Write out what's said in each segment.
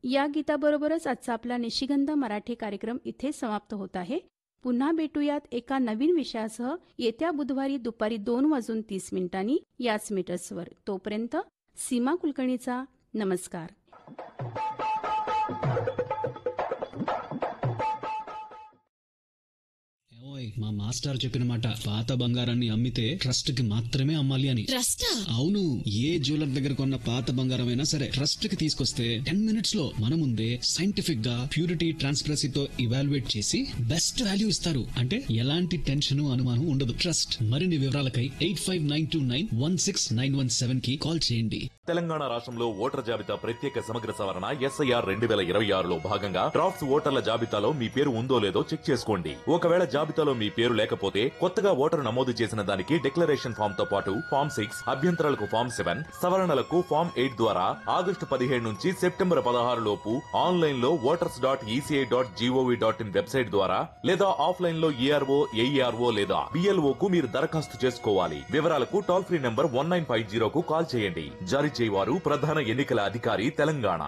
या गीताबरोबरच आजचा आपला निशिगंध मराठी कार्यक्रम इथे समाप्त होत आहे पुन्हा भेटूयात एका नवीन विषयासह येत्या बुधवारी दुपारी दोन वाजून तीस मिनिटांनी याच मीटर्सवर तोपर्यंत सीमा कुलकर्णीचा नमस्कार ఏమోయ్, మా మాస్టర్ చెప్పిన మాట పాత బంగారాన్ని అమ్మితే ట్రస్ట్ కి మాత్రమే అమ్మాలి అని ట్రస్టా అవును ఏ జ్యువెలర్ దగ్గర కొన్న పాత బంగారం అయినా సరే ట్రస్ట్ కి తీసుకొస్తే టెన్ మినిట్స్ లో మన ముందే సైంటిఫిక్ గా ప్యూరిటీ ట్రాన్స్పరసీతో ఇవాల్యుయేట్ చేసి బెస్ట్ వాల్యూ ఇస్తారు అంటే ఎలాంటి టెన్షన్ అనుమానం ఉండదు ట్రస్ట్ మరిన్ని వివరాలకై eight five nine two nine one six nine one seven కి కాల్ చేయండి తెలంగాణ రాష్ట్రంలో ఓటర్ జాబితా ప్రత్యేక సమగ్ర సవరణ ఎస్ఐఆర్ రెండు వేల ఇరవై ఆరులో భాగంగా డ్రాఫ్ట్స్ ఓటర్ల జాబితాలో మీ పేరు ఉందో లేదో చెక్ చేసుకోండి ఒకవేళ జాబితాలో మీ పేరు లేకపోతే కొత్తగా ఓటరు నమోదు చేసిన దానికి డిక్లరేషన్ ఫామ్ తో పాటు ఫామ్ సిక్స్ అభ్యంతరాలకు ఫామ్ సెవెన్ సవరణలకు ఫామ్ ఎయిట్ ద్వారా ఆగస్టు పదిహేడు నుంచి సెప్టెంబర్ పదహారు లోపు ఆన్లైన్ లో voters dot ECI dot G O V dot in website ద్వారా లేదా ఆఫ్లైన్ లో ఈఆర్ఓ ఏఈఆర్ఓ లేదా బిఎల్ఓ కు మీరు దరఖాస్తు చేసుకోవాలి వివరాలకు toll free number one nine five జీరోకు కాల్ చేయండి జారీ చేయవారు ప్రధాన ఎన్నికల అధికారి తెలంగాణ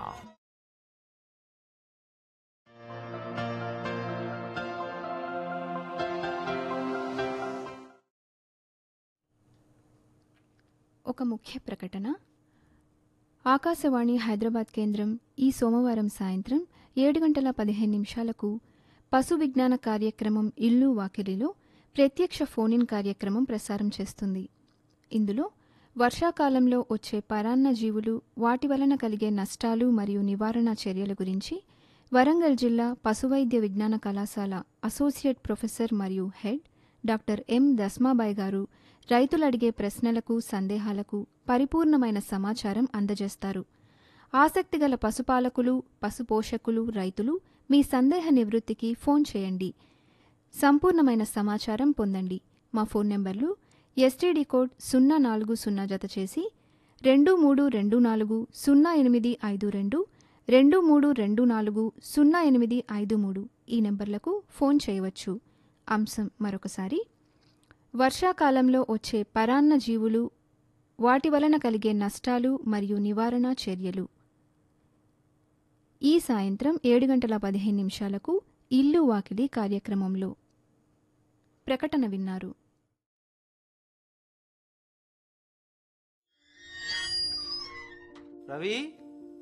ఒక ముఖ్య ప్రకటన ఆకాశవాణి హైదరాబాద్ కేంద్రం ఈ సోమవారం సాయంత్రం ఏడు గంటల పదిహేను నిమిషాలకు పశు విజ్ఞాన కార్యక్రమం ఇల్లు వాకిలిలో ప్రత్యక్ష ఫోన్ కార్యక్రమం ప్రసారం చేస్తుంది ఇందులో వర్షాకాలంలో వచ్చే పరాన్న జీవులు వాటి వలన కలిగే నష్టాలు మరియు నివారణ చర్యల గురించి వరంగల్ జిల్లా పశువైద్య విజ్ఞాన కళాశాల అసోసియేట్ ప్రొఫెసర్ మరియు హెడ్ డాక్టర్ ఎం దస్మాబాయ్ గారు రైతులు అడిగే ప్రశ్నలకు సందేహాలకు పరిపూర్ణమైన సమాచారం అందజేస్తారు ఆసక్తిగల పశుపాలకులు పశుపోషకులు రైతులు మీ సందేహ నివృత్తికి ఫోన్ చేయండి సంపూర్ణమైన సమాచారం పొందండి మా ఫోన్ నెంబర్లు ఎస్టీడీ కోడ్ సున్నా నాలుగు సున్నా జత చేసి రెండు మూడు రెండు నాలుగు సున్నా ఎనిమిది ఐదు రెండు రెండు మూడు రెండు నాలుగు సున్నా ఎనిమిది ఐదు మూడు ఈ నెంబర్లకు ఫోన్ చేయవచ్చు అంశం మరొకసారి వర్షాకాలంలో వచ్చే పరాన్న జీవులు వాటి వలన కలిగే నష్టాలు మరియు నివారణ చర్యలు ఈ సాయంత్రం ఏడు గంటల పదిహేను నిమిషాలకు ఇల్లు వాకిలి కార్యక్రమంలో ప్రకటన విన్నారు రవి